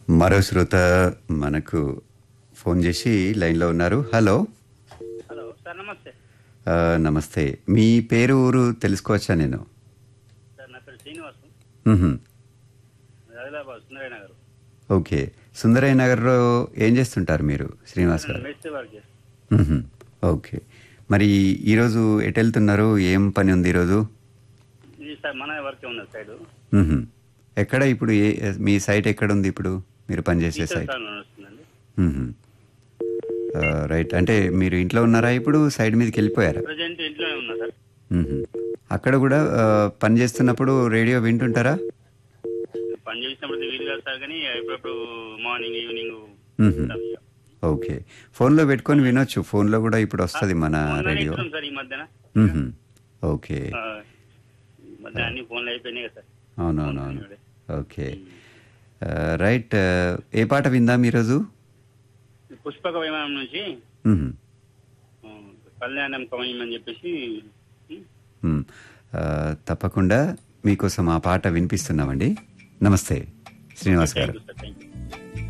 మరో శ్రోత మనకు ఫోన్ చేసి లైన్లో ఉన్నారు హలో హలో సార్ నమస్తే ఆ, నమస్తే మీ పేరు ఊరు తెలుసుకోవచ్చా నేను సార్ నా పేరు శ్రీనివాసు మ్హూ. ఆదిలాబాద్ సుందరయ్య నగర్ ఓకే సుందరయ్య నగర్లో ఏం చేస్తుంటారు మీరు శ్రీనివాస్ గారు మేస్త్రి వర్క్ చేస్తాను మ్హూ. ఓకే మరి ఈరోజు ఎటు వెళ్తున్నారు ఏం పని ఉంది ఈరోజు ఇది సార్ మన వర్క్ ఉన్నది సైడ్ మ్హూ. ఎక్కడ ఇప్పుడు ఏ మీ సైట్ ఎక్కడ ఉంది ఇప్పుడు మీరు పనిచేసే సైట్ సార్ వస్తుందండి మ్హూ. ఆ, రైట్ అంటే మీరు ఇంట్లో ఉన్నారా ఇప్పుడు సైడ్ మీదకి వెళ్ళిపోయారా ప్రజెంట్ ఇంట్లోనే ఉన్నా సార్ మ్హూ. అక్కడ కూడా ఆ, పని చేస్తున్నప్పుడు రేడియో వింటుంటారా పని చేసినప్పుడు వీలు కాదు సార్ కానీ ఎప్పుడప్పుడు మార్నింగ్ ఈవినింగ్ మ్హూ. ఓకే ఫోన్లో పెట్టుకొని వినొచ్చు ఫోన్లో కూడా ఇప్పుడు వస్తుంది మన రేడియో సార్ ఈ మధ్యన మ్హూ. ఓకే ఆ, ఈ మధ్య అన్ని ఫోన్లు అయిపోయినాయి కదా సార్ అవునవునవును ఓకే ఆ, రైట్ ఆ, ఏ పాట విందాం ఈరోజు పుష్పక విమానం నుంచి మ్హూ. ఆ, కళ్యాణం కమయమని చెప్పేసి మ్. ఆ, తప్పకుండా మీకోసం ఆ పాట వినిపిస్తున్నామండి నమస్తే Srinivas garu thank you sir thank you